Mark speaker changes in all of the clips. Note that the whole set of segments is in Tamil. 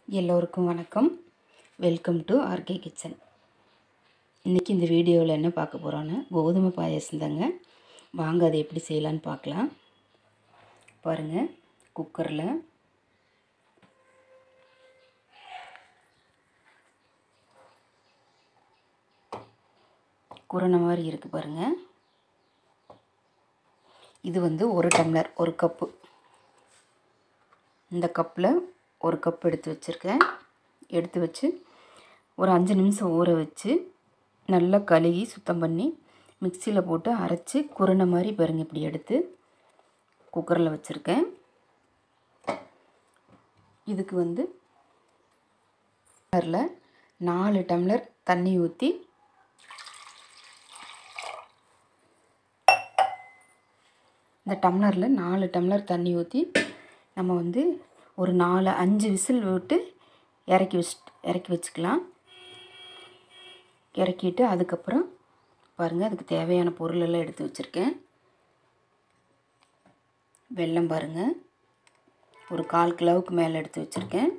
Speaker 1: எல்லோருக்கும் வணக்கம் வெல்கம் டு ஆர்கே கிச்சன் இன்றைக்கி இந்த வீடியோவில் என்ன பார்க்க போகிறோன்னா கோதுமை பாயாசம் தாங்க வாங்க அதை எப்படி செய்யலான்னு பார்க்கலாம் பாருங்கள் குக்கரில் குரணை மாதிரி இருக்குது பாருங்கள் இது வந்து ஒரு டம்ளர் ஒரு கப்பு இந்த கப்பில் ஒரு கப் எடுத்து வச்சுருக்கேன் எடுத்து வச்சு ஒரு அஞ்சு நிமிஷம் ஊற வச்சு நல்லா கழுகி சுத்தம் பண்ணி மிக்சியில் போட்டு அரைச்சி குருணை மாதிரி பாருங்க இப்படி எடுத்து குக்கரில் வச்சுருக்கேன் இதுக்கு வந்து டம்ளரில் நாலு டம்ளர் தண்ணி ஊற்றி இந்த டம்ளரில் நாலு டம்ளர் தண்ணி ஊற்றி நம்ம வந்து ஒரு நாலு அஞ்சு விசில் விட்டு இறக்கி வச்சு இறக்கி வச்சுக்கலாம் இறக்கிட்டு அதுக்கப்புறம் பாருங்கள் அதுக்கு தேவையான பொருள் எல்லாம் எடுத்து வச்சுருக்கேன் வெல்லம் பாருங்கள் ஒரு கால் கிலோவுக்கு மேலே எடுத்து வச்சுருக்கேன்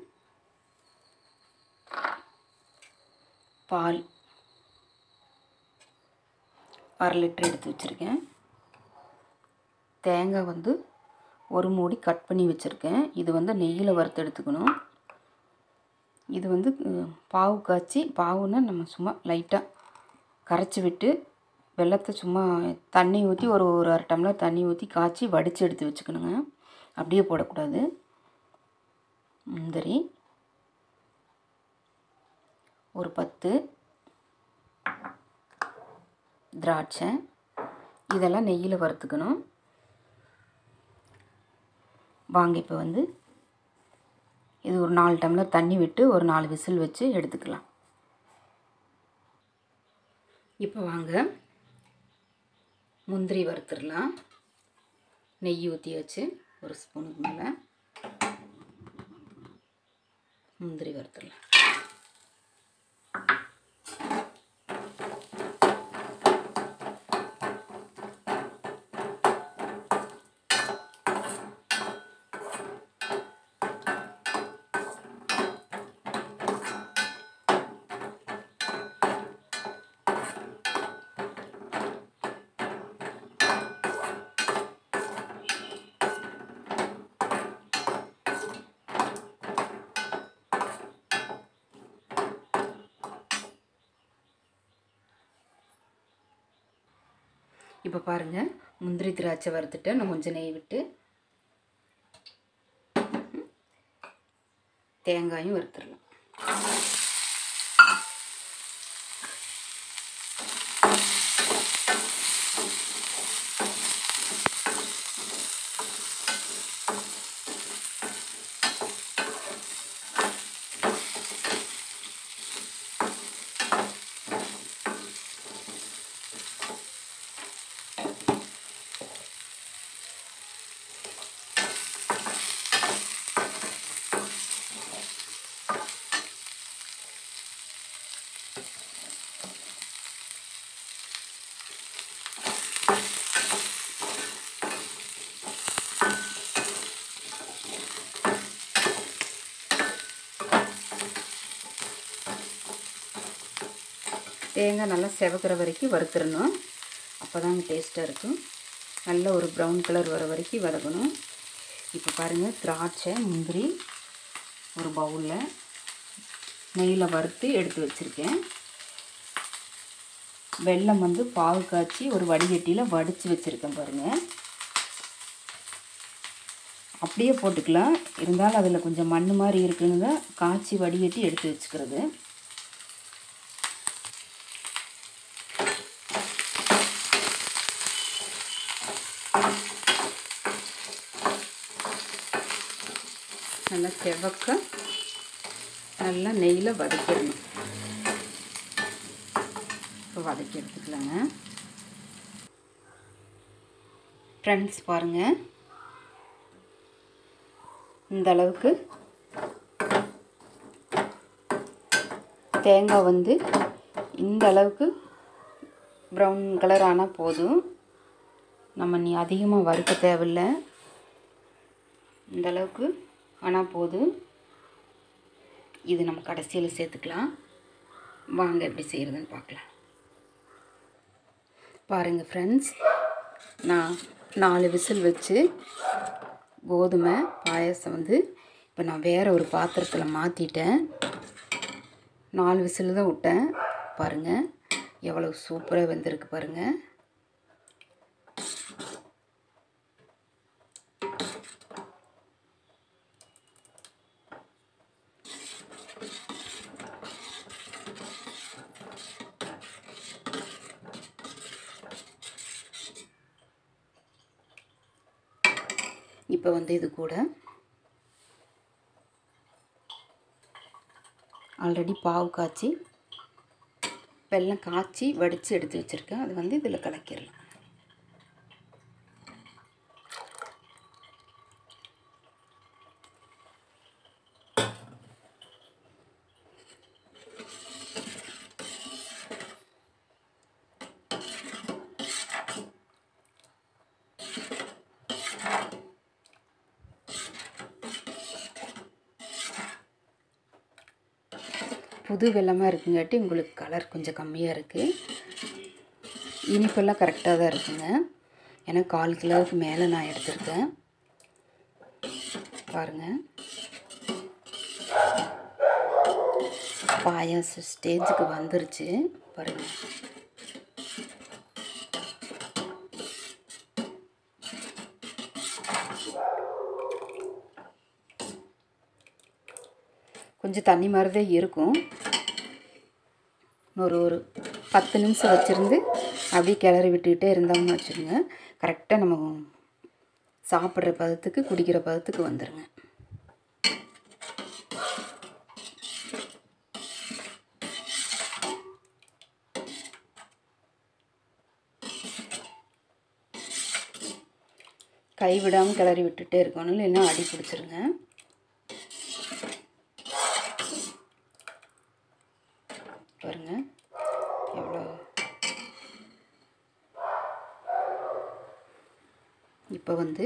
Speaker 1: பால் அரை லிட்டர் எடுத்து வச்சுருக்கேன் தேங்காய் வந்து ஒரு மூடி கட் பண்ணி வச்சுருக்கேன் இது வந்து நெய்யில் வறுத்து எடுத்துக்கணும் இது வந்து அஹ், பாவு காய்ச்சி பாவுன்னா நம்ம சும்மா லைட்டாக கரைச்சி விட்டு வெள்ளத்தை சும்மா தண்ணி ஊற்றி ஒரு ஒரு அரை டம்ளர் தண்ணி ஊற்றி காய்ச்சி வடித்து எடுத்து வச்சுக்கணுங்க அப்படியே போடக்கூடாது முந்திரி ஒரு பத்து திராட்சை இதெல்லாம் நெய்யில் வறுத்துக்கணும் வாங்க இப்போ வந்து இது ஒரு நாலு டம்ளர் தண்ணி விட்டு ஒரு நாலு விசில் வச்சு எடுத்துக்கலாம் இப்போ வாங்க முந்திரி வறுத்துடலாம் நெய் ஊற்றி வச்சு ஒரு ஸ்பூனுக்கு மேலே முந்திரி வறுத்துடலாம் இப்போ பாருங்கள் முந்திரி திராட்சை வறுத்துட்டு நான் கொஞ்சம் நெய் விட்டு தேங்காயும் வறுத்துடலாம் தேங்காய் நல்லா செவக்கிற வரைக்கும் வறுத்துடணும் அப்போ தாங்க டேஸ்ட்டாக இருக்கும் நல்ல ஒரு ப்ரௌன் கலர் வர வரைக்கும் வதக்கணும் இப்போ பாருங்கள் திராட்சை முந்திரி ஒரு பவுலில் நெய்யில் வறுத்து எடுத்து வச்சுருக்கேன் வெல்லம் வந்து பாவு காய்ச்சி ஒரு வடிகட்டியில் வடித்து வச்சுருக்கேன் பாருங்கள் அப்படியே போட்டுக்கலாம் இருந்தாலும் அதில் கொஞ்சம் மண் மாதிரி இருக்குன்னு தான் காய்ச்சி வடிகட்டி எடுத்து வச்சுக்கிறது நல்லா செவக்க நல்லா நெய்யில் வதக்கிடணும் இப்போ வதக்கி எடுத்துக்கலாங்க ஃப்ரெண்ட்ஸ் பாருங்கள் இந்த அளவுக்கு தேங்காய் வந்து இந்த அளவுக்கு ப்ரௌன் கலர் ஆனால் போதும் நம்ம நீ அதிகமாக வறுக்க தேவையில்லை இந்த அளவுக்கு ஆனால் போதும் இது நம்ம கடைசியில் சேர்த்துக்கலாம் வாங்க எப்படி செய்கிறதுன்னு பார்க்கலாம் பாருங்கள் ஃப்ரெண்ட்ஸ் நான் நாலு விசில் வச்சு கோதுமை பாயாசம் வந்து இப்போ நான் வேறு ஒரு பாத்திரத்தில் மாற்றிட்டேன் நாலு விசில் தான் விட்டேன் பாருங்கள் எவ்வளோ சூப்பராக வெந்திருக்கு பாருங்கள் இப்போ வந்து இது கூட ஆல்ரெடி பாவு காய்ச்சி வெல்லம் காய்ச்சி வடித்து எடுத்து வச்சுருக்கேன் அது வந்து இதில் கலக்கிடலாம் புது வெள்ளமாக இருக்குங்காட்டி உங்களுக்கு கலர் கொஞ்சம் கம்மியாக இருக்குது இனிப்பெல்லாம் கரெக்டாக தான் இருக்குங்க ஏன்னா கால் கிலோவுக்கு மேலே நான் எடுத்திருக்கேன் பாருங்கள் பாயாசம் ஸ்டேஜுக்கு வந்துருச்சு பாருங்கள் கொஞ்சம் தண்ணி மாதிரி தான் இருக்கும் ஒரு ஒரு பத்து நிமிஷம் வச்சுருந்து அப்படியே கிளறி விட்டுக்கிட்டே இருந்தோம்னு வச்சுக்கோங்க கரெக்டாக நம்ம சாப்பிட்ற பதத்துக்கு குடிக்கிற பதத்துக்கு வந்துடுங்க கை விடாமல் கிளறி விட்டுட்டே இருக்கணும் இல்லைன்னா அடி பிடிச்சிருங்க பாருங்க எவ்வளோ இப்போ வந்து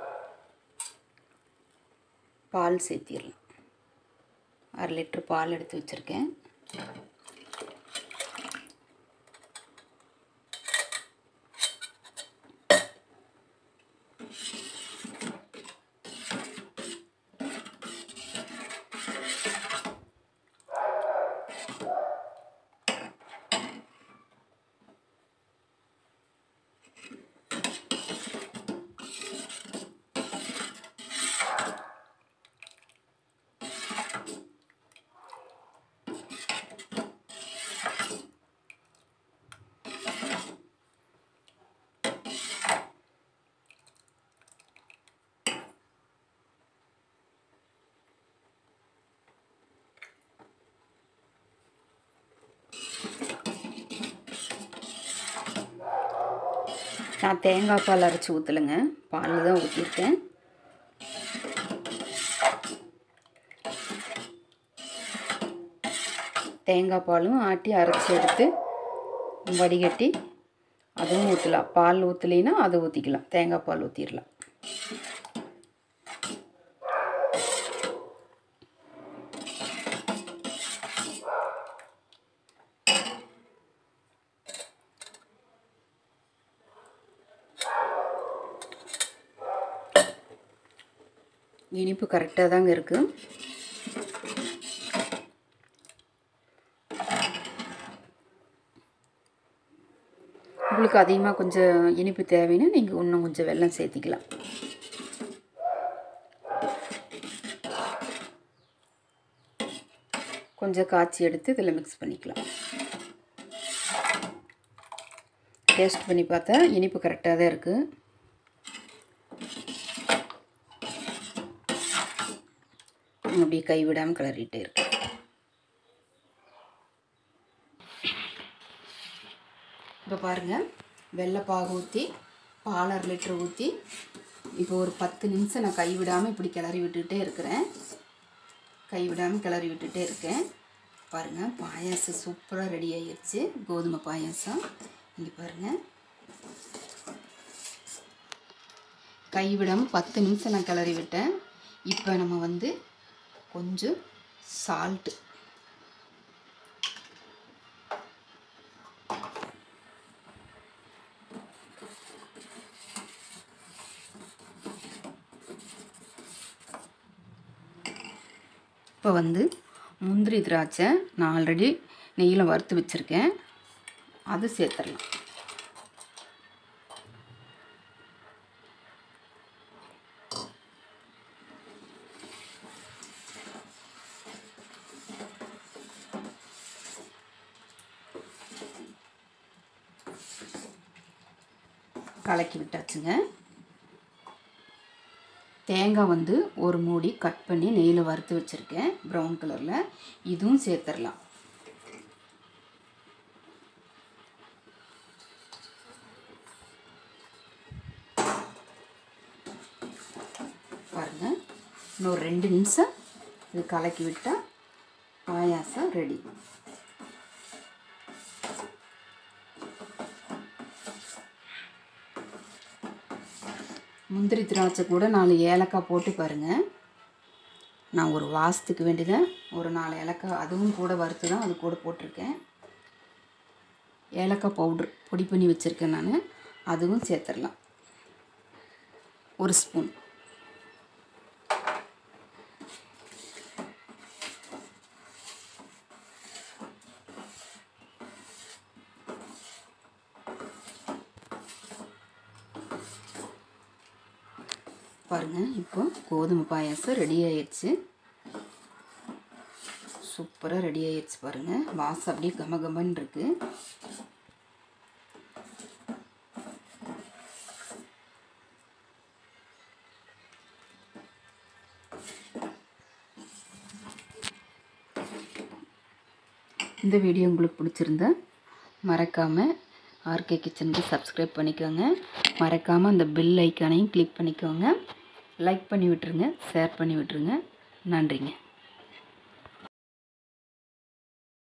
Speaker 1: பால் சேர்த்திடலாம் அரை லிட்ரு பால் எடுத்து வச்சுருக்கேன் நான் தேங்காய் பால் அரைச்சி ஊற்றலைங்க பால் தான் ஊற்றிருக்கேன் தேங்காய் பாலும் ஆட்டி அரைச்சி எடுத்து வடிகட்டி அதுவும் ஊற்றலாம் பால் ஊற்றலைன்னா அதை ஊற்றிக்கலாம் தேங்காய் பால் ஊற்றிடலாம் இனிப்பு கரெக்டாக தாங்க இருக்குது உங்களுக்கு அதிகமாக கொஞ்சம் இனிப்பு தேவைன்னா நீங்கள் இன்னும் கொஞ்சம் வெல்லம் சேர்த்திக்கலாம் கொஞ்சம் காய்ச்சி எடுத்து இதில் மிக்ஸ் பண்ணிக்கலாம் டேஸ்ட் பண்ணி பார்த்தா இனிப்பு கரெக்டாக தான் இருக்குது அப்படியே கைவிடாமல் கிளறிட்டே இருக்கு இப்போ பாருங்கள் வெள்ளைப்பாகு ஊற்றி பால் அரை லிட்டர் ஊற்றி இப்போ ஒரு பத்து நிமிஷம் நான் கைவிடாமல் இப்படி கிளறி விட்டுக்கிட்டே இருக்கிறேன் கைவிடாமல் கிளறி விட்டுட்டே இருக்கேன் பாருங்கள் பாயாசம் சூப்பராக ரெடி ஆகிடுச்சு கோதுமை பாயாசம் இங்கே பாருங்கள் கைவிடாமல் பத்து நிமிஷம் நான் கிளறி விட்டேன் இப்போ நம்ம வந்து கொஞ்சம் சால்ட்டு இப்போ வந்து முந்திரி திராட்சை நான் ஆல்ரெடி நெய்யில் வறுத்து வச்சுருக்கேன் அது சேர்த்துடலாம் கலக்கி விட்டாச்சுங்க தேங்காய் வந்து ஒரு மூடி கட் பண்ணி நெய்யில் வறுத்து வச்சுருக்கேன் ப்ரௌன் கலரில் இதுவும் சேர்த்துடலாம் பாருங்கள் இன்னொரு ரெண்டு நிமிஷம் இது கலக்கி விட்டால் பாயாசம் ரெடி முந்திரி திராட்சை கூட நாலு ஏலக்காய் போட்டு பாருங்கள் நான் ஒரு வாசத்துக்கு வேண்டிதான் ஒரு நாலு ஏலக்காய் அதுவும் கூட வறுத்து தான் அது கூட போட்டிருக்கேன் ஏலக்காய் பவுட்ரு பொடி பண்ணி வச்சுருக்கேன் நான் அதுவும் சேர்த்துடலாம் ஒரு ஸ்பூன் பாருங்கள் இப்போ கோதுமை பாயாசம் ரெடி ஆயிடுச்சு சூப்பராக ரெடி ஆயிடுச்சு பாருங்கள் வாசம் அப்படியே கம கமன்னு இருக்குது இந்த வீடியோ உங்களுக்கு பிடிச்சிருந்தா மறக்காமல் ஆர்கே கிச்சனுக்கு சப்ஸ்கிரைப் பண்ணிக்கோங்க மறக்காமல் அந்த பெல் ஐக்கானையும் கிளிக் பண்ணிக்கோங்க லைக் பண்ணி விட்டுருங்க ஷேர் பண்ணி விட்டுருங்க நன்றிங்க